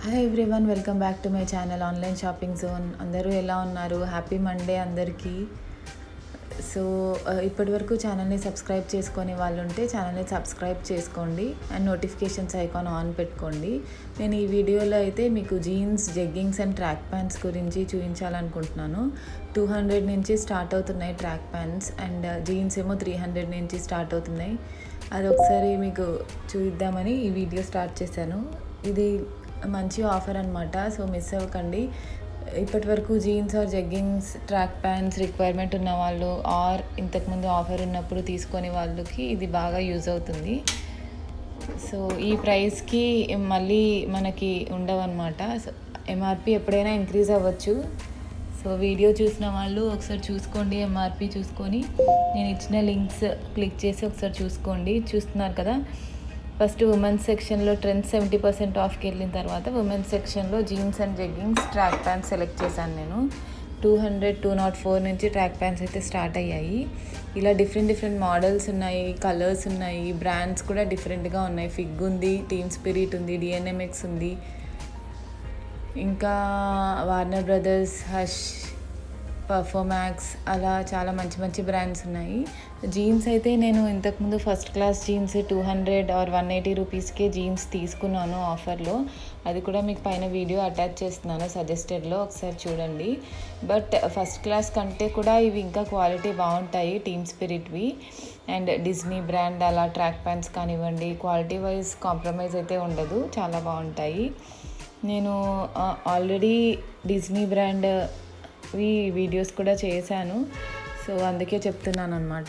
hi everyone welcome back to my channel online shopping zone అందరూ ఎలా ఉన్నారు happy Monday అందరికీ సో ఇప్పటి వరకు ఛానల్ని సబ్స్క్రైబ్ చేసుకొని వాళ్ళు ఉంటే ఛానల్ని సబ్స్క్రైబ్ చేసుకోండి అండ్ నోటిఫికేషన్స్ ఐకాన్ ఆన్ పెట్టుకోండి నేను ఈ వీడియోలో అయితే మీకు jeans jeggings and track pants గురించి చూపించాలనుకుంటున్నాను టూ హండ్రెడ్ నుంచి స్టార్ట్ అవుతున్నాయి ట్రాక్ ప్యాంట్స్ అండ్ జీన్స్ ఏమో త్రీ హండ్రెడ్ నుంచి స్టార్ట్ అవుతున్నాయి అది ఒకసారి మీకు చూద్దామని ఈ వీడియో స్టార్ట్ చేశాను ఇది మంచి ఆఫర్ అనమాట సో మిస్ అవ్వకండి ఇప్పటి వరకు jeans or jeggings track pants requirement ఉన్న వాళ్ళు ఆర్ ఇంతకుముందు ఆఫర్ ఉన్నప్పుడు తీసుకొని వాళ్ళకి ఇది బాగా యూజ్ అవుతుంది సో ఈ ప్రైస్కి మళ్ళీ మనకి ఉండవన్నమాట సో ఎంఆర్పి ఎప్పుడైనా ఇంక్రీజ్ అవ్వచ్చు సో వీడియో చూసిన వాళ్ళు ఒకసారి చూసుకోండి ఎంఆర్పి చూసుకొని నేను ఇచ్చిన లింక్స్ క్లిక్ చేసి ఒకసారి చూసుకోండి చూస్తున్నారు కదా ఫస్ట్ ఉమెన్స్ సెక్షన్లో ట్రెండ్ సెవెంటీ పర్సెంట్ ఆఫ్కి వెళ్ళిన తర్వాత ఉమెన్స్ సెక్షన్లో jeans and jeggings track pants select చేశాను నేను two hundred two naught four నుంచి ట్రాక్ ప్యాంట్స్ అయితే స్టార్ట్ అయ్యాయి ఇలా డిఫరెంట్ డిఫరెంట్ మోడల్స్ ఉన్నాయి కలర్స్ ఉన్నాయి బ్రాండ్స్ కూడా డిఫరెంట్గా ఉన్నాయి ఫిగ్ ఉంది టీమ్ స్పిరిట్ ఉంది డిఎన్ఎంఎక్స్ ఉంది ఇంకా వార్నర్ బ్రదర్స్ హష్ పర్ఫోమాక్స్ అలా చాలా మంచి మంచి బ్రాండ్స్ ఉన్నాయి జీన్స్ అయితే నేను ఇంతకుముందు first class jeans two hundred or one eighty రూపీస్కే జీన్స్ తీసుకున్నాను ఆఫర్లో అది కూడా మీకు పైన వీడియో అటాచ్ చేస్తున్నాను సజెస్టెడ్లో ఒకసారి చూడండి బట్ ఫస్ట్ క్లాస్ కంటే కూడా ఇవి ఇంకా క్వాలిటీ బాగుంటాయి టీమ్ స్పిరిట్వి అండ్ డిజ్నీ బ్రాండ్ అలా ట్రాక్ ప్యాంట్స్ కానివ్వండి క్వాలిటీ వైజ్ కాంప్రమైజ్ అయితే ఉండదు చాలా బాగుంటాయి నేను ఆల్రెడీ డిజ్నీ బ్రాండ్ ఈ వీడియోస్ కూడా చేశాను సో అందుకే చెప్తున్నాను అనమాట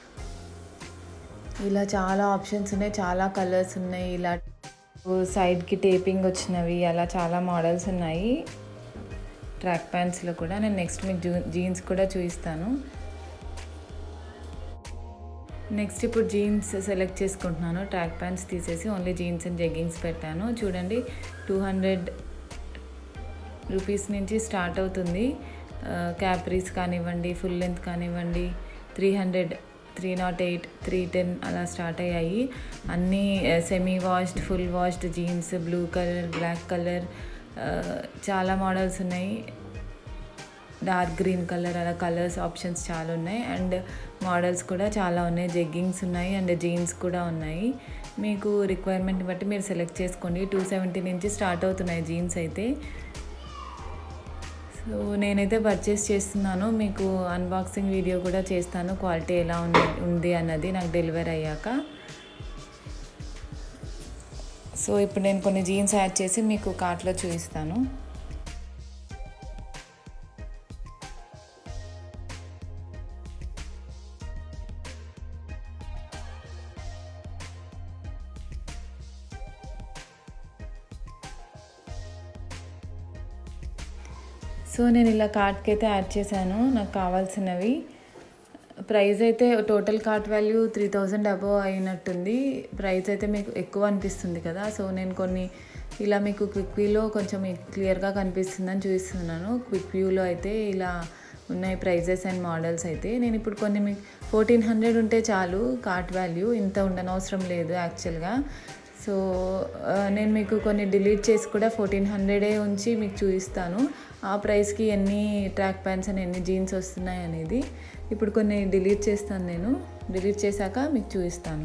ఇలా చాలా ఆప్షన్స్ ఉన్నాయి చాలా కలర్స్ ఉన్నాయి ఇలా సైడ్కి టేపింగ్ వచ్చినవి అలా చాలా మోడల్స్ ఉన్నాయి ట్రాక్ ప్యాంట్స్లో కూడా నేను నెక్స్ట్ మీకు జీన్స్ కూడా చూపిస్తాను నెక్స్ట్ ఇప్పుడు జీన్స్ సెలెక్ట్ చేసుకుంటున్నాను ట్రాక్ ప్యాంట్స్ తీసేసి ఓన్లీ జీన్స్ అండ్ జెగ్గింగ్స్ పెట్టాను చూడండి టూ హండ్రెడ్ రూపీస్ నుంచి స్టార్ట్ అవుతుంది క్యాప్రీస్ కానివ్వండి ఫుల్ లెంత్ కానివ్వండి three hundred three naught eight three ten అలా స్టార్ట్ అయ్యాయి అన్నీ semi washed full washed jeans blue colour black colour చాలా మోడల్స్ ఉన్నాయి డార్క్ గ్రీన్ కలర్ అలా కలర్స్ ఆప్షన్స్ చాలా ఉన్నాయి అండ్ మోడల్స్ కూడా చాలా ఉన్నాయి జెగ్గింగ్స్ ఉన్నాయి అండ్ జీన్స్ కూడా ఉన్నాయి మీకు రిక్వైర్మెంట్ బట్టి మీరు సెలెక్ట్ చేసుకోండి టూ సెవెంటీ నుంచి స్టార్ట్ అవుతున్నాయి జీన్స్ అయితే సో నేనైతే పర్చేస్ చేస్తున్నాను మీకు అన్బాక్సింగ్ వీడియో కూడా చేస్తాను క్వాలిటీ ఎలా ఉంది ఉంది అన్నది నాకు డెలివరీ అయ్యాక సో ఇప్పుడు నేను కొన్ని జీన్స్ యాడ్ చేసి మీకు కార్ట్లో చూపిస్తాను సో నేను ఇలా కార్ట్కి అయితే యాడ్ చేశాను నాకు కావాల్సినవి ప్రైస్ అయితే total cart value three thousand above అయినట్టుంది ప్రైస్ అయితే మీకు ఎక్కువ అనిపిస్తుంది కదా సో నేను కొన్ని ఇలా మీకు క్విక్ వ్యూలో కొంచెం క్లియర్గా కనిపిస్తుందని చూపిస్తున్నాను క్విక్ వ్యూలో అయితే ఇలా ఉన్నాయి ప్రైజెస్ అండ్ మోడల్స్ అయితే నేను ఇప్పుడు కొన్ని మీకు ఫోర్టీన్ హండ్రెడ్ ఉంటే చాలు కార్ట్ వాల్యూ ఇంత ఉండనవసరం లేదు యాక్చువల్గా సో నేను మీకు కొన్ని డిలీట్ చేసి కూడా ఫోర్టీన్ హండ్రెడే ఉంచి మీకు చూపిస్తాను ఆ ప్రైస్కి ఎన్ని ట్రాక్ ప్యాంట్స్ అని ఎన్ని జీన్స్ వస్తున్నాయి అనేది ఇప్పుడు కొన్ని డిలీట్ చేస్తాను నేను డిలీట్ చేశాక మీకు చూపిస్తాను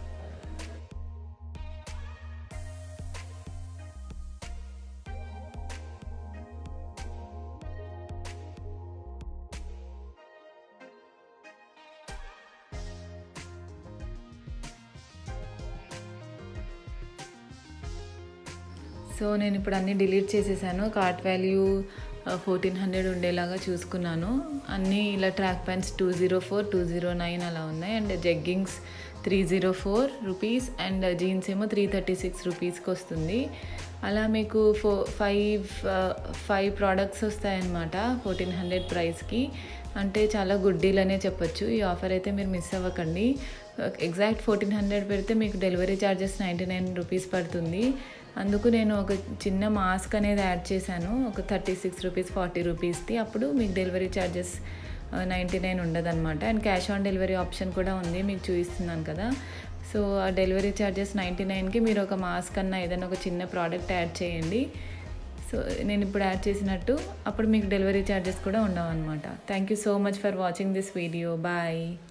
సో నేను ఇప్పుడు అన్నీ డిలీట్ చేసేసాను కార్ట్ వాల్యూ ఫోర్టీన్ హండ్రెడ్ ఉండేలాగా చూసుకున్నాను అన్నీ ఇలా track pants two zero four two zero nine అలా ఉన్నాయి and jeggings three zero four rupees and jeans ఏమో త్రీ థర్టీ సిక్స్ రూపీస్కి వస్తుంది అలా మీకు ఫో ఫైవ్ ఫైవ్ ప్రోడక్ట్స్ వస్తాయన్నమాట ఫోర్టీన్ హండ్రెడ్ ప్రైస్కి అంటే చాలా గుడ్ డీల్ అనే చెప్పొచ్చు ఈ ఆఫర్ అయితే మీరు మిస్ అవ్వకండి ఎగ్జాక్ట్ ఫోర్టీన్ హండ్రెడ్ పెడితే మీకు delivery charges ninety nine rupees పడుతుంది అందుకు నేను ఒక చిన్న మాస్క్ అనేది యాడ్ చేశాను ఒక థర్టీ సిక్స్ రూపీస్ ఫార్టీ రూపీస్ది అప్పుడు మీకు డెలివరీ ఛార్జెస్ నైంటీ నైన్ ఉండదన్నమాట and cash on delivery option కూడా ఉంది మీకు చూపిస్తున్నాను కదా సో ఆ డెలివరీ ఛార్జెస్ నైంటీ నైన్కి మీరు ఒక మాస్క్ అన్న ఏదైనా ఒక చిన్న ప్రోడక్ట్ యాడ్ చేయండి సో నేను ఇప్పుడు యాడ్ చేసినట్టు అప్పుడు మీకు డెలివరీ ఛార్జెస్ కూడా ఉండవు అనమాట thank you so much for watching this video bye